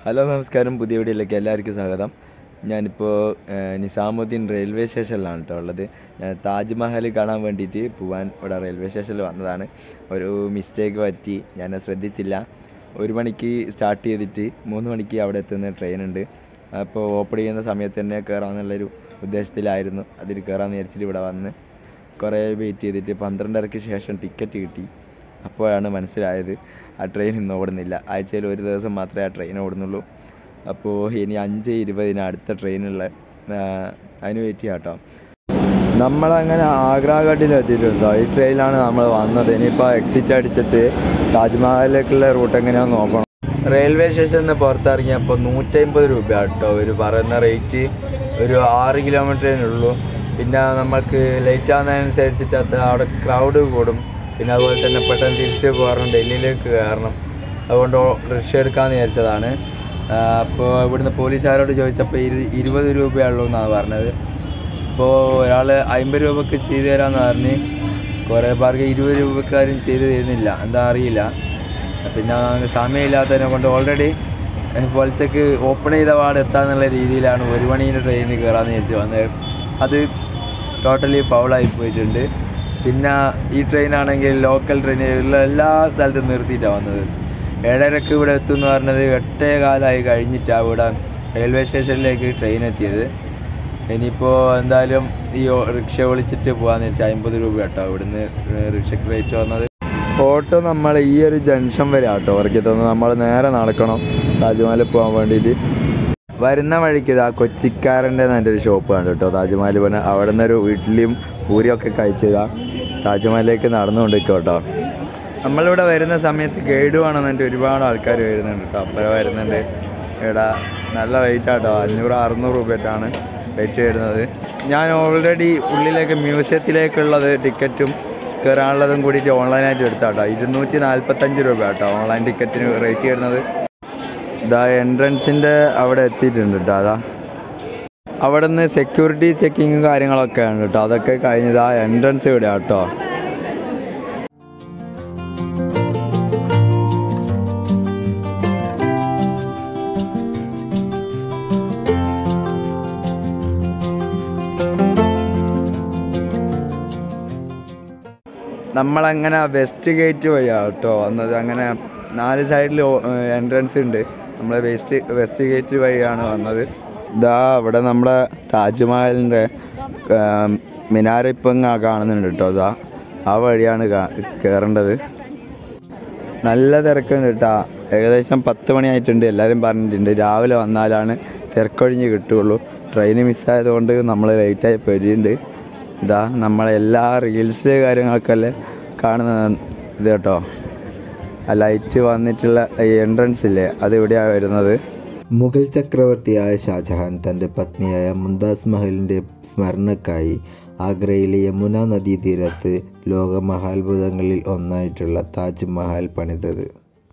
Hello നമസ്കാരം പുതിയ വീഡിയോയിലേക്ക് എല്ലാവർക്കും സ്വാഗതം ഞാനിപ്പോൾ നിസാമുദ്ദീൻ റെയിൽവേ സ്റ്റേഷനിലാണ് കേട്ടോ ഉള്ളത് ഞാൻ താജ്മഹൽ കാണാൻ വേണ്ടിയിട്ട് പോവാൻ ഇവിടെ റെയിൽവേ സ്റ്റേഷനിൽ വന്നതാണ് ഒരു മിസ്റ്റേക്ക് പറ്റി ഞാൻ ശ്രദ്ധിച്ചില്ല ഒരു മണിക്ക് സ്റ്റാർട്ട് ചെയ്തിട്ട് മൂന്ന് മണിക്ക് അവിടെ എത്തുന്ന ട്രെയിൻ ഉണ്ട് അപ്പോൾ ഓപ്പൺ ചെയ്യുന്ന സമയത്ത് തന്നെ കയറാമെന്നുള്ളൊരു ഉദ്ദേശത്തിലായിരുന്നു അതിൽ കയറാമെന്ന് വിചാരിച്ചിട്ട് ഇവിടെ വന്ന് കുറേ വെയിറ്റ് ചെയ്തിട്ട് പന്ത്രണ്ടരയ്ക്ക് ശേഷം ടിക്കറ്റ് കിട്ടി അപ്പോഴാണ് മനസ്സിലായത് ആ ട്രെയിൻ ഇന്ന് ഓടുന്നില്ല ആഴ്ചയിൽ ഒരു ദിവസം മാത്രമേ ആ ട്രെയിൻ ഓടുന്നുള്ളൂ അപ്പോൾ ഇനി അഞ്ച് ഇരുപതിന് അടുത്ത ട്രെയിനുള്ള അതിന് വെയിറ്റ് ചെയ്യാം കേട്ടോ നമ്മളങ്ങനെ ആഗ്രാഘട്ടിൽ എത്തിയിട്ടുണ്ടോ ഈ ട്രെയിനിലാണ് നമ്മൾ വന്നത് ഇനിയിപ്പോൾ എക്സിറ്റ് അടിച്ചിട്ട് താജ്മഹലിലേക്കുള്ള റൂട്ട് എങ്ങനെയാണെന്ന് നോക്കണം റെയിൽവേ സ്റ്റേഷനിൽ നിന്ന് പുറത്തിറങ്ങിയപ്പോൾ നൂറ്റമ്പത് രൂപ കേട്ടോ ഒരു പറയുന്ന റേറ്റ് ഒരു ആറ് കിലോമീറ്ററിനുള്ളൂ പിന്നെ നമുക്ക് ലേറ്റ് ആകുന്നതനുസരിച്ചിട്ട് അത് അവിടെ ക്രൗഡ് കൂടും പിന്നെ അതുപോലെ തന്നെ പെട്ടെന്ന് തിരിച്ച് പോകണം ഡൽഹിയിലേക്ക് കയറണം അതുകൊണ്ട് റിക്ഷ എടുക്കാമെന്ന് വിചാരിച്ചതാണ് അപ്പോൾ ഇവിടുന്ന് പോലീസുകാരോട് ചോദിച്ചപ്പോൾ ഇരു ഇരുപത് രൂപയുള്ളൂ എന്നാണ് പറഞ്ഞത് അപ്പോൾ ഒരാൾ അമ്പത് രൂപക്ക് ചെയ്തു തരാമെന്ന് പറഞ്ഞ് കുറേ പേർക്ക് ഇരുപത് രൂപക്കാരും ചെയ്ത് തരുന്നില്ല എന്താ അറിയില്ല പിന്നെ സമയമില്ലാത്തതിനെ കൊണ്ട് ഓൾറെഡി പൊലച്ചക്ക് ഓപ്പൺ ചെയ്ത പാട് എത്താന്നുള്ള രീതിയിലാണ് ഒരു മണീൻ്റെ ട്രെയിനിൽ കയറാമെന്ന് വിചാരിച്ചു വന്നത് അത് ടോട്ടലി ഫൗളായി പോയിട്ടുണ്ട് പിന്നെ ഈ ട്രെയിനാണെങ്കിൽ ലോക്കൽ ട്രെയിൻ എല്ലാ സ്ഥലത്തും നിർത്തിയിട്ടാണ് വന്നത് ഏഴരക്ക് ഇവിടെ എത്തും എന്ന് പറഞ്ഞത് എട്ടേ കാലമായി കഴിഞ്ഞിട്ടാണ് ഇവിടെ റെയിൽവേ സ്റ്റേഷനിലേക്ക് ട്രെയിൻ എത്തിയത് ഇനിയിപ്പോൾ എന്തായാലും ഈ റിക്ഷ വിളിച്ചിട്ട് പോകാമെന്ന് വെച്ചാൽ അമ്പത് രൂപ കേട്ടോ ഇവിടുന്ന് റിക്ഷയ്ക്ക് റേറ്റ് വന്നത് ഓട്ടോ നമ്മൾ ഈ ഒരു ജംഗ്ഷൻ വരെ ആട്ടോ ഇറക്കി തന്നു നമ്മൾ നേരെ നടക്കണം താജ്മഹലിൽ പോകാൻ വേണ്ടിയിട്ട് വരുന്ന വഴിക്ക് ഇതാ കൊച്ചിക്കാരൻ്റെ എൻ്റെ ഒരു ഷോപ്പ് കണ്ടു കേട്ടോ താജ്മഹൽ പറഞ്ഞ അവിടെ നിന്നൊരു ഇഡ്ഡലിയും പൂരിയൊക്കെ കഴിച്ചതാ താജ്മഹലിലേക്ക് നടന്നുകൊണ്ട് കേട്ടോ നമ്മളിവിടെ വരുന്ന സമയത്ത് ഗൈഡ് വേണമെന്നുണ്ട് ഒരുപാട് ആൾക്കാർ വരുന്നുണ്ട് കേട്ടോ അപ്പഴ വരുന്നുണ്ട് ഇവിടെ നല്ല റേറ്റ് ആട്ടോ അഞ്ഞൂറ് അറുന്നൂറ് രൂപയായിട്ടാണ് റേറ്റ് വരുന്നത് ഞാൻ ഓൾറെഡി ഉള്ളിലേക്ക് മ്യൂസിയത്തിലേക്കുള്ളത് ടിക്കറ്റും കയറാനുള്ളതും കൂടിയിട്ട് ഓൺലൈനായിട്ട് എടുത്താട്ടോ ഇരുന്നൂറ്റി നാൽപ്പത്തഞ്ച് രൂപ കേട്ടോ ഓൺലൈൻ ടിക്കറ്റിന് റേറ്റ് വരുന്നത് ഇതാ എൻട്രൻസിൻ്റെ അവിടെ എത്തിയിട്ടുണ്ട് കേട്ടോ അതാ അവിടെ നിന്ന് സെക്യൂരിറ്റി ചെക്കിങ്ങും കാര്യങ്ങളൊക്കെ ആണ് കേട്ടോ അതൊക്കെ കഴിഞ്ഞത് ആ എൻട്രൻസ് ഇവിടെ കേട്ടോ നമ്മളങ്ങനെ വെസ്റ്റ് ഗേറ്റ് വഴിയാണ് കേട്ടോ വന്നത് അങ്ങനെ നാല് സൈഡിൽ എൻട്രൻസ് ഉണ്ട് നമ്മൾ വെസ്റ്റ് വെസ്റ്റ് ഗേറ്റ് വഴിയാണ് വന്നത് ഇതാ ഇവിടെ നമ്മുടെ താജ്മഹലിൻ്റെ മിനാര ഇപ്പം കാണുന്നുണ്ട് കേട്ടോ ഇതാ ആ വഴിയാണ് കയറേണ്ടത് നല്ല തിരക്കുണ്ട് കേട്ടോ ഏകദേശം പത്ത് മണിയായിട്ടുണ്ട് എല്ലാവരും പറഞ്ഞിട്ടുണ്ട് രാവിലെ വന്നാലാണ് തിരക്കൊഴിഞ്ഞ് കിട്ടുകയുള്ളൂ ട്രെയിൻ മിസ്സായതുകൊണ്ട് നമ്മൾ ലേറ്റായി പോയിട്ടുണ്ട് ഇതാ നമ്മളെ എല്ലാ റീൽസ് കാര്യങ്ങളൊക്കെ കാണുന്ന ഇത് കേട്ടോ ആ ലൈറ്റ് വന്നിട്ടുള്ള ഈ എൻട്രൻസ് ഇല്ലേ അത് ഇവിടെയാണ് വരുന്നത് മുഗൾ ചക്രവർത്തിയായ ഷാജഹാൻ തൻ്റെ പത്നിയായ മുംതാസ് മഹലിൻ്റെ സ്മരണക്കായി ആഗ്രയിലെ യമുന നദീതീരത്ത് ലോകമഹാത്ഭുതങ്ങളിൽ ഒന്നായിട്ടുള്ള താജ് മഹൽ പണിതത്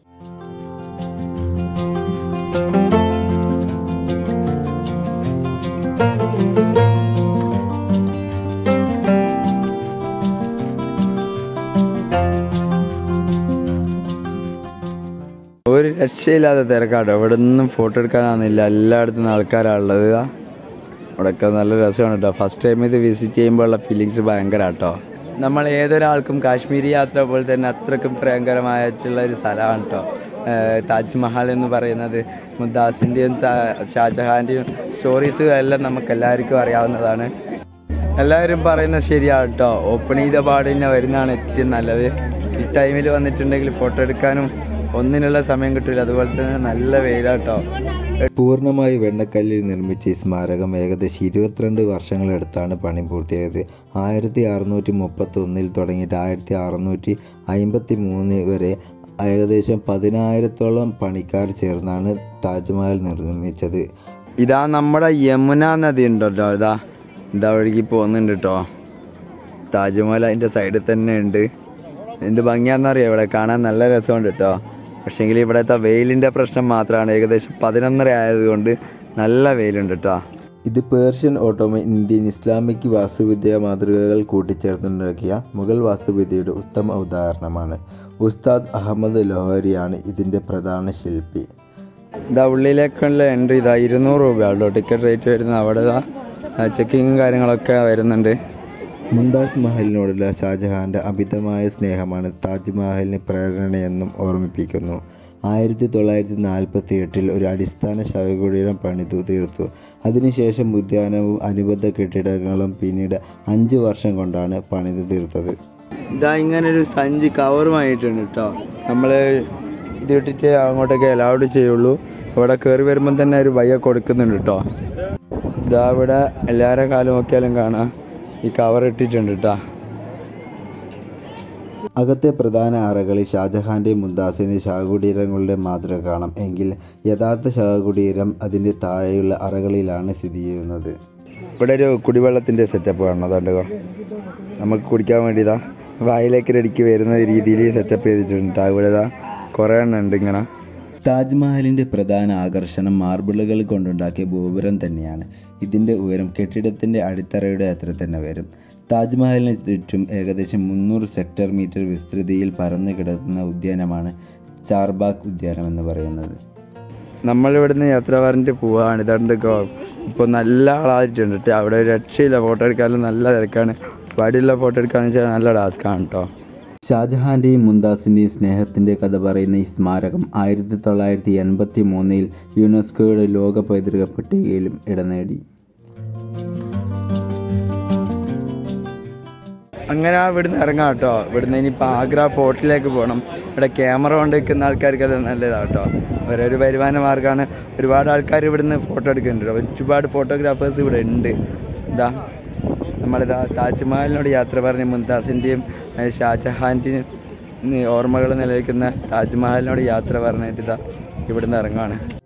ഒരു രക്ഷയില്ലാത്ത തിരക്കാട്ടോ ഇവിടെ നിന്നും ഫോട്ടോ എടുക്കാനാണെന്നില്ല എല്ലായിടത്തും ആൾക്കാരാണുള്ളത് ഇവിടെയൊക്കെ നല്ല രസമാണ് കേട്ടോ ഫസ്റ്റ് ടൈം ഇത് വിസിറ്റ് ചെയ്യുമ്പോഴുള്ള ഫീലിങ്സ് ഭയങ്കര കേട്ടോ നമ്മൾ ഏതൊരാൾക്കും കാശ്മീരി യാത്ര പോലെ തന്നെ അത്രക്കും ഭയങ്കരമായിട്ടുള്ള ഒരു സ്ഥലമാണ് കേട്ടോ താജ്മഹൽ എന്ന് പറയുന്നത് മുദ്ദാസിൻ്റെയും ഷാജഹാൻ്റെയും സ്റ്റോറീസും എല്ലാം നമുക്ക് എല്ലാവർക്കും അറിയാവുന്നതാണ് എല്ലാവരും പറയുന്നത് ശരിയാണ് കേട്ടോ ഓപ്പൺ ചെയ്ത പാടിനെ വരുന്നതാണ് ഏറ്റവും നല്ലത് ഈ ടൈമിൽ വന്നിട്ടുണ്ടെങ്കിൽ ഫോട്ടോ എടുക്കാനും ഒന്നിനുള്ള സമയം കിട്ടില്ല അതുപോലെ തന്നെ നല്ല വെയിലാട്ടോ പൂർണ്ണമായി വെണ്ണക്കല്ലിൽ നിർമ്മിച്ച ഈ സ്മാരകം ഏകദേശം ഇരുപത്തിരണ്ട് വർഷങ്ങളെടുത്താണ് പണി പൂർത്തിയായത് ആയിരത്തി അറുന്നൂറ്റി മുപ്പത്തി ഒന്നിൽ തുടങ്ങിയിട്ട് ആയിരത്തി അറുന്നൂറ്റി അമ്പത്തി മൂന്ന് വരെ ഏകദേശം പതിനായിരത്തോളം പണിക്കാർ ചേർന്നാണ് താജ്മഹൽ നിർമ്മിച്ചത് ഇതാ നമ്മുടെ യമുന നദി ഉണ്ടല്ലോ ഇതാ ഇതാ ഒഴുകി പോകുന്നുണ്ട് കേട്ടോ താജ്മഹൽ അതിൻ്റെ സൈഡിൽ തന്നെ ഉണ്ട് എന്ത് ഭംഗിയാണെന്നറിയാം ഇവിടെ കാണാൻ നല്ല രസമുണ്ട് കേട്ടോ പക്ഷേങ്കിൽ ഇവിടുത്തെ വെയിലിൻ്റെ പ്രശ്നം മാത്രമാണ് ഏകദേശം പതിനൊന്നര ആയതുകൊണ്ട് നല്ല വെയിലുണ്ട് കേട്ടോ ഇത് പേർഷ്യൻ ഓട്ടോമൻ ഇന്ത്യൻ ഇസ്ലാമിക് വാസ്തുവിദ്യ മാതൃകകൾ കൂട്ടിച്ചേർത്തുണ്ടാക്കിയ മുഗൾ വാസ്തുവിദ്യയുടെ ഉത്തമ ഉദാഹരണമാണ് ഉസ്താദ് അഹമ്മദ് ലോഹരിയാണ് ഇതിൻ്റെ പ്രധാന ശില്പി ഇതാ ഉള്ളിലേക്കുള്ള എൻട്രി ഇതാ ഇരുന്നൂറ് രൂപയാണല്ലോ ടിക്കറ്റ് റേറ്റ് വരുന്നത് അവിടെ ഇതാ ചെക്കിങ്ങും കാര്യങ്ങളൊക്കെ വരുന്നുണ്ട് മുംതാസ് മഹലിനോടുള്ള ഷാജഹാന്റെ അമിതമായ സ്നേഹമാണ് താജ്മഹലിന് പ്രേരണയെന്നും ഓർമ്മിപ്പിക്കുന്നു ആയിരത്തി തൊള്ളായിരത്തി നാൽപ്പത്തി എട്ടിൽ ഒരു അടിസ്ഥാന ശവകുടീരം പണിതു തീർത്തു അതിനുശേഷം ഉദ്യാനവും അനുബന്ധ കെട്ടിടങ്ങളും പിന്നീട് അഞ്ച് വർഷം കൊണ്ടാണ് പണിതു തീർത്തത് ഇതാ ഇങ്ങനെ ഒരു സഞ്ചി കവറുമായിട്ടുണ്ട് കേട്ടോ നമ്മൾ ഇത് ഇട്ടിട്ട് അങ്ങോട്ടൊക്കെ അലൗഡ് ചെയ്യുള്ളൂ ഇവിടെ കയറി വരുമ്പം തന്നെ ഒരു വയ്യ കൊടുക്കുന്നുണ്ട് കേട്ടോ ഇതാ ഇവിടെ എല്ലാവരുടെ കാലം നോക്കിയാലും കാണാം ഈ കവർ ഇട്ടിട്ടുണ്ട് കേട്ടോ അകത്തെ പ്രധാന അറകളിൽ ഷാജഹാന്റെ മുംതാസിന്റെ ശവകുടീരങ്ങളുടെ മാതൃക കാണാം എങ്കിൽ യഥാർത്ഥ ശവകുടീരം അതിന്റെ താഴെയുള്ള അറകളിലാണ് സ്ഥിതി ചെയ്യുന്നത് ഇവിടെ ഒരു കുടിവെള്ളത്തിൻ്റെ സെറ്റപ്പ് കാണണം അതുകൊണ്ട് നമുക്ക് കുടിക്കാൻ വേണ്ടിയതാ വായിലേക്ക് റെഡിക്ക് വരുന്ന രീതിയിൽ സെറ്റപ്പ് ചെയ്തിട്ടുണ്ട് ട്ടോ. ഇവിടെ ഇതാ കുറേ എണ്ണം ഉണ്ട് ഇങ്ങനെ താജ്മഹലിന്റെ പ്രധാന ആകർഷണം മാർബിളുകൾ കൊണ്ടുണ്ടാക്കിയ ഗോപുരം തന്നെയാണ് ഇതിന്റെ ഉയരം കെട്ടിടത്തിന്റെ അടിത്തറയുടെ അത്ര തന്നെ വരും താജ്മഹലിന് ചുറ്റും ഏകദേശം മുന്നൂറ് സെക്ടർ മീറ്റർ വിസ്തൃതിയിൽ പരന്നു കിടക്കുന്ന ഉദ്യാനമാണ് ചാർബാഗ് ഉദ്യാനം എന്ന് പറയുന്നത് നമ്മൾ ഇവിടുന്ന് യാത്ര പറഞ്ഞിട്ട് പോവാണ് ഇതാണ്ട് ഇപ്പോൾ നല്ല ആളായിട്ടുണ്ട് ട്ടോ. അവിടെ ഒരു രക്ഷയില്ല ഫോട്ടോ എടുക്കാനും നല്ല തിരക്കാണ് വടിയുള്ള ഫോട്ടോ എടുക്കാന്ന് വെച്ചാൽ നല്ല ടാസ്ക്കാണ് കേട്ടോ ഷാജഹാന്റെയും മുംതാസിന്റെയും സ്നേഹത്തിന്റെ കഥ പറയുന്ന ഈ സ്മാരകം ആയിരത്തി തൊള്ളായിരത്തി എൺപത്തി മൂന്നിൽ യുനെസ്കോയുടെ ലോക പൈതൃക പട്ടികയിലും ഇടം നേടി അങ്ങനെ ഇവിടുന്ന് ഇറങ്ങാം കേട്ടോ ഇവിടുന്ന് ഇനിയിപ്പോൾ ആഗ്ര ഫോർട്ടിലേക്ക് പോകണം ഇവിടെ ക്യാമറ കൊണ്ട് നിൽക്കുന്ന ആൾക്കാർക്ക് അത് നല്ലതാണ് കേട്ടോ ഓരോരു വരുമാന മാർഗ്ഗമാണ് ഒരുപാട് ആൾക്കാർ ഇവിടുന്ന് ഫോട്ടോ എടുക്കുന്നുണ്ട് ഒരുപാട് ഫോട്ടോഗ്രാഫേഴ്സ് ഇവിടെ ഉണ്ട് ഇതാ നമ്മളിതാ താജ്മഹലിനോട് യാത്ര പറഞ്ഞ് മുംതാസിൻ്റെയും ഏഹ് ഷാജഹാൻ്റെയും ഓർമ്മകൾ നിലനിൽക്കുന്ന താജ്മഹലിനോട് യാത്ര പറഞ്ഞിട്ട് ഇതാ ഇവിടുന്ന് ഇറങ്ങുകയാണ്